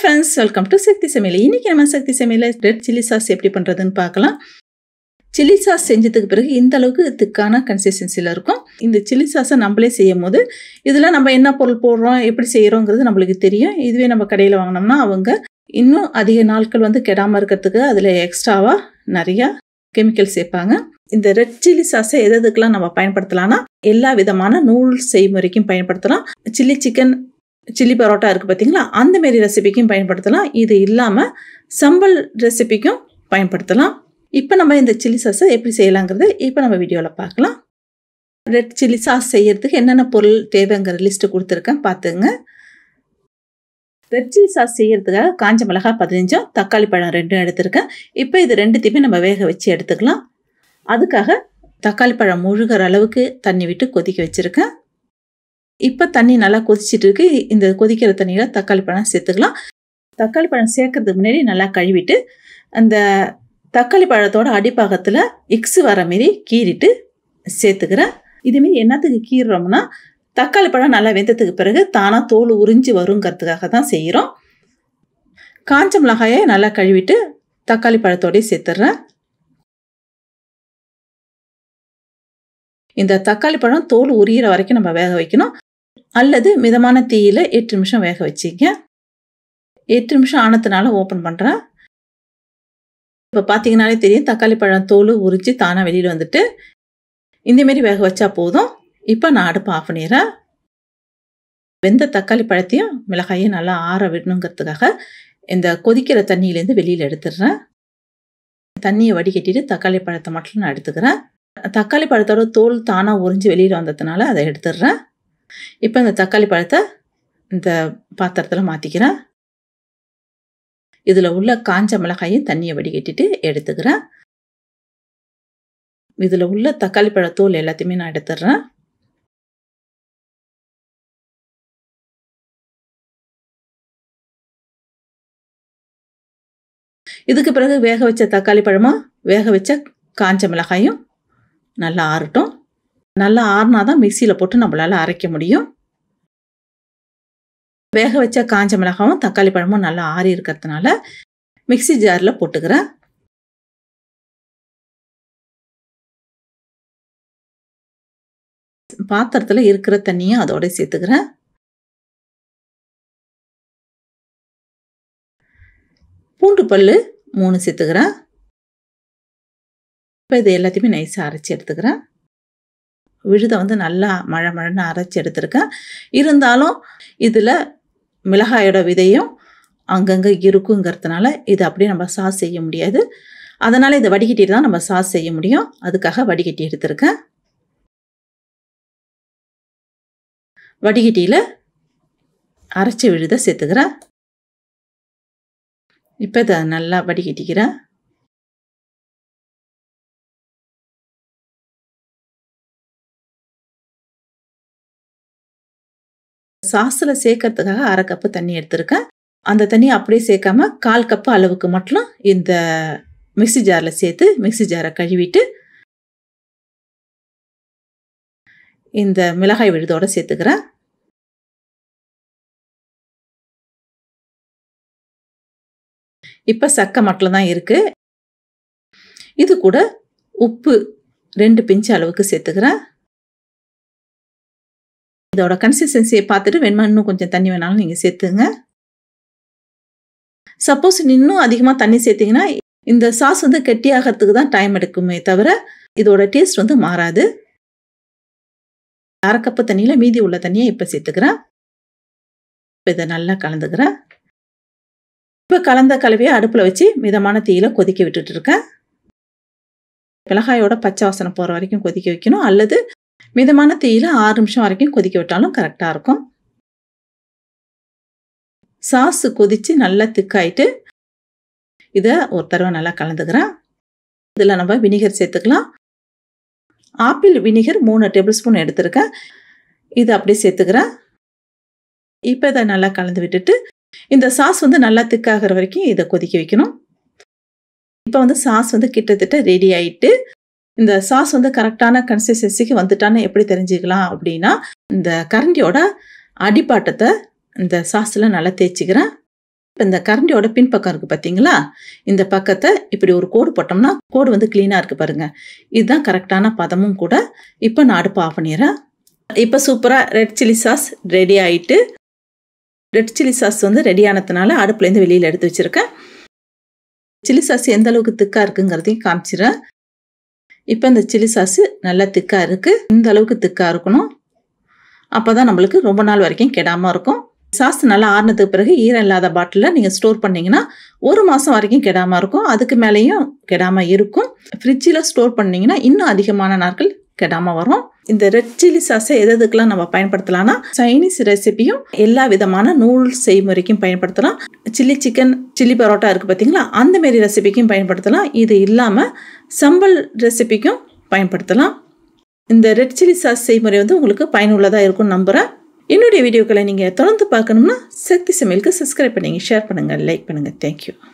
friends welcome to சக்தி சமையல் இன்னைக்கு நம்ம சக்தி சமையலில் ரெட் சில்லி சாஸ் எப்படி பண்ணுறதுன்னு பார்க்கலாம் சில்லி சாஸ் செஞ்சதுக்கு பிறகு இந்த அளவுக்கு திக்கான கன்சிஸ்டன்சியில் இருக்கும் இந்த சில்லி சாஸை நம்மளே செய்யும் போது இதில் நம்ம என்ன பொருள் போடுறோம் எப்படி செய்கிறோங்கிறது நம்மளுக்கு தெரியும் இதுவே நம்ம கடையில் வாங்கினோம்னா அவங்க இன்னும் அதிக நாட்கள் வந்து கெடாமல் இருக்கிறதுக்கு அதில் எக்ஸ்ட்ராவாக நிறையா கெமிக்கல் சேர்ப்பாங்க இந்த ரெட் சில்லி சாஸை எது எதுக்கெல்லாம் நம்ம பயன்படுத்தலாம்னா எல்லா விதமான நூல் செய்முறைக்கும் பயன்படுத்தலாம் சில்லி சிக்கன் சில்லி பரோட்டா இருக்குது பார்த்தீங்களா அந்த மாரி ரெசிபிக்கும் பயன்படுத்தலாம் இது இல்லாமல் சம்பல் ரெசிபிக்கும் பயன்படுத்தலாம் இப்போ நம்ம இந்த சில்லி சாஸை எப்படி செய்யலாங்கிறத இப்போ நம்ம வீடியோவில் பார்க்கலாம் ரெட் சில்லி சாஸ் செய்யறதுக்கு என்னென்ன பொருள் தேவைங்கிற லிஸ்ட்டு கொடுத்துருக்கேன் பார்த்துங்க ரெட் சில்லி சாஸ் செய்யறதுக்காக காஞ்ச மிளகாய் பதினஞ்சும் தக்காளி பழம் ரெண்டும் எடுத்திருக்கேன் இப்போ இது ரெண்டுத்தையுமே நம்ம வேக வச்சு எடுத்துக்கலாம் அதுக்காக தக்காளி பழம் முழுகிற அளவுக்கு தண்ணி விட்டு கொதிக்க வச்சுருக்கேன் இப்போ தண்ணி நல்லா கொதிச்சிட்டு இருக்கு இந்த கொதிக்கிற தண்ணியில் தக்காளி பழம் சேர்த்துக்கலாம் தக்காளி பழம் சேர்க்கறதுக்கு முன்னாடி நல்லா கழுவிட்டு அந்த தக்காளி பழத்தோட அடிப்பாகத்தில் இக்ஸு வர மாரி கீறிட்டு சேர்த்துக்கிறேன் இதுமாரி என்னத்துக்கு கீறுறோம்னா தக்காளி பழம் நல்லா வெந்ததுக்கு பிறகு தானாக தோல் உறிஞ்சி வருங்கிறதுக்காக தான் செய்கிறோம் காஞ்ச மிளகாயை நல்லா கழுவிட்டு தக்காளி பழத்தோடய சேர்த்துட்றேன் இந்த தக்காளி பழம் தோல் உரியிற வரைக்கும் நம்ம வேக வைக்கணும் அல்லது மிதமான தீயில் எட்டு நிமிஷம் வேக வச்சிங்க எட்டு நிமிஷம் ஆனதுனால ஓப்பன் பண்ணுறேன் இப்போ பார்த்தீங்கனாலே தெரியும் தக்காளி பழம் தோல் உரிச்சு தானாக வெளியில் வந்துட்டு இந்தமாரி வேக வச்சா போதும் இப்போ நான் அடுப்பு ஆஃப் பண்ணிடுறேன் வெந்த தக்காளி பழத்தையும் மிளகாயும் நல்லா ஆற விடணுங்கிறதுக்காக இந்த கொதிக்கிற தண்ணியிலேருந்து வெளியில் எடுத்துடுறேன் தண்ணியை வடிகட்டிட்டு தக்காளி பழத்தை மட்டும் நான் எடுத்துக்கிறேன் தக்காளி பழத்தோட தோல் தானாக உறிஞ்சி வெளியில் வந்ததுனால அதை எடுத்துடுறேன் இப்போ இந்த தக்காளி பழத்தை இந்த பாத்திரத்தில் மாற்றிக்கிறேன் இதில் உள்ள காஞ்ச மிளகாயும் தண்ணியை வடிகட்டிட்டு எடுத்துக்கிறேன் இதில் உள்ள தக்காளி பழத்தோல் எல்லாத்தையுமே நான் எடுத்துடுறேன் இதுக்கு பிறகு வேக வச்ச தக்காளி பழமும் வேக வச்ச காஞ்ச மிளகாயும் நல்லா ஆறட்டும் நல்லா ஆறுனா தான் மிக்சியில் போட்டு நம்மளால் அரைக்க முடியும் வேக வச்ச காஞ்ச மிளகாவும் தக்காளி பழமும் நல்லா ஆறி இருக்கிறதுனால மிக்சி ஜாரில் போட்டுக்கிறேன் பாத்திரத்தில் இருக்கிற தண்ணியும் அதோட சேர்த்துக்கிறேன் பூண்டு பல் மூணு சேர்த்துக்கிறேன் இப்போ இது எல்லாத்தையுமே நைஸாக அரைச்சி எடுத்துக்கிறேன் விழுதை வந்து நல்லா மழை மழைன்னு அரைச்சி எடுத்துருக்கேன் இருந்தாலும் இதில் மிளகாயோட விதையும் அங்கங்கே இருக்குங்கிறதுனால இது அப்படியே நம்ம சாஸ் செய்ய முடியாது அதனால் இதை வடிகட்டிட்டு தான் நம்ம சாஸ் செய்ய முடியும் அதுக்காக வடிகட்டி எடுத்திருக்கேன் வடிகட்டியில் அரைச்சி விழுதை சேர்த்துக்கிறேன் இப்போ இதை நல்லா வடிகட்டிக்கிறேன் சாஸில் சேர்க்கறதுக்காக அரை கப்பு தண்ணி எடுத்திருக்கேன் அந்த தண்ணி அப்படியே சேர்க்காம கால் கப்பு அளவுக்கு மட்டும் இந்த மிக்சி ஜாரில் சேர்த்து மிக்சி ஜாரை கழுவிட்டு இந்த மிளகாய் விழுதோடு சேர்த்துக்கிறேன் இப்போ சக்கை மட்டும் தான் இருக்குது இது கூட உப்பு ரெண்டு பிஞ்சு அளவுக்கு சேர்த்துக்கிறேன் இதோட கன்சிஸ்டன்சியை பார்த்துட்டு வேணுமா இன்னும் கொஞ்சம் தண்ணி வேணாலும் நீங்கள் சேர்த்துங்க சப்போஸ் இன்னும் அதிகமாக தண்ணி சேர்த்திங்கன்னா இந்த சாஸ் வந்து கெட்டியாகிறதுக்கு தான் டைம் எடுக்குமே தவிர இதோட டேஸ்ட் வந்து மாறாது அரை கப்பு தண்ணியில் மீதி உள்ள தண்ணியை இப்போ சேர்த்துக்கிறேன் இப்போ இதை நல்லா கலந்துக்கிறேன் இப்போ கலந்த கலவையை அடுப்பில் வச்சு மிதமான தீயில கொதிக்க விட்டுட்டு இருக்கேன் மிளகாயோட பச்சை வாசனை போகிற வரைக்கும் கொதிக்க வைக்கணும் அல்லது மிதமான தீயில ஆறு நிமிஷம் வரைக்கும் கொதிக்க விட்டாலும் கரெக்டாக இருக்கும் சாஸு கொதித்து நல்லா திக்காயிட்டு இதை ஒரு தடவை நல்லா கலந்துக்கிறேன் இதில் நம்ம வினிகர் சேர்த்துக்கலாம் ஆப்பிள் வினிகர் மூணு டேபிள் ஸ்பூன் எடுத்திருக்கேன் இது அப்படியே சேர்த்துக்கிறேன் இப்போ இதை நல்லா கலந்து விட்டுட்டு இந்த சாஸ் வந்து நல்லா திக்காகிற வரைக்கும் இதை கொதிக்க வைக்கணும் இப்போ வந்து சாஸ் வந்து கிட்டத்தட்ட ரெடி ஆயிட்டு இந்த சாஸ் வந்து கரெக்டான கன்சிஸ்டன்சிக்கு வந்துட்டான்னு எப்படி தெரிஞ்சுக்கலாம் அப்படின்னா இந்த கரண்டியோட அடிப்பாட்டத்தை இந்த சாஸில் நல்லா தேய்ச்சிக்கிறேன் இப்போ இந்த கரண்டியோட பின்பக்கம் இருக்குது பார்த்தீங்களா இந்த பக்கத்தை இப்படி ஒரு கோடு போட்டோம்னா கோடு வந்து க்ளீனாக இருக்குது பாருங்கள் இதுதான் கரெக்டான பதமும் கூட இப்போ நான் அடுப்பு ஆஃப் பண்ணிடுறேன் இப்போ சூப்பராக ரெட் சில்லி சாஸ் ரெடி ஆகிட்டு ரெட் சில்லி சாஸ் வந்து ரெடி ஆனதுனால அடுப்புலேருந்து வெளியில் எடுத்து வச்சுருக்கேன் சில்லி சாஸ் எந்த அளவுக்கு திக்காக இருக்குங்கிறதையும் காமிச்சிடுறேன் இப்போ இந்த சில்லி சாஸு நல்லா திக்காக இருக்குது இந்த அளவுக்கு திக்காக இருக்கணும் அப்போ தான் நம்மளுக்கு ரொம்ப நாள் வரைக்கும் கெடாமல் இருக்கும் சாஸ் நல்லா ஆறுனதுக்கு பிறகு ஈரம் இல்லாத பாட்டிலில் நீங்கள் ஸ்டோர் பண்ணிங்கன்னா ஒரு மாதம் வரைக்கும் கெடாமல் இருக்கும் அதுக்கு மேலேயும் கெடாமல் இருக்கும் ஃப்ரிட்ஜில் ஸ்டோர் பண்ணிங்கன்னா இன்னும் அதிகமான நாட்கள் கெடாமல் வரும் இந்த ரெட் சில்லி சாஸை எது எதுக்கெல்லாம் நம்ம பயன்படுத்தலாம்னா சைனீஸ் ரெசிபியும் எல்லா விதமான நூல் செய்முறைக்கும் பயன்படுத்தலாம் சில்லி சிக்கன் சில்லி பரோட்டா இருக்குது பார்த்தீங்களா அந்த மாரி ரெசிபிக்கும் பயன்படுத்தலாம் இது இல்லாமல் சம்பல் ரெசிபிக்கும் பயன்படுத்தலாம் இந்த ரெட் சில்லி சாஸ் செய்முறை வந்து உங்களுக்கு பயனுள்ளதாக இருக்கும்னு நம்புகிறேன் என்னுடைய வீடியோக்களை நீங்கள் தொடர்ந்து பார்க்கணும்னா சக்தி சமையலுக்கு சப்ஸ்கிரைப் பண்ணுங்கள் ஷேர் பண்ணுங்கள் லைக் பண்ணுங்கள் தேங்க்யூ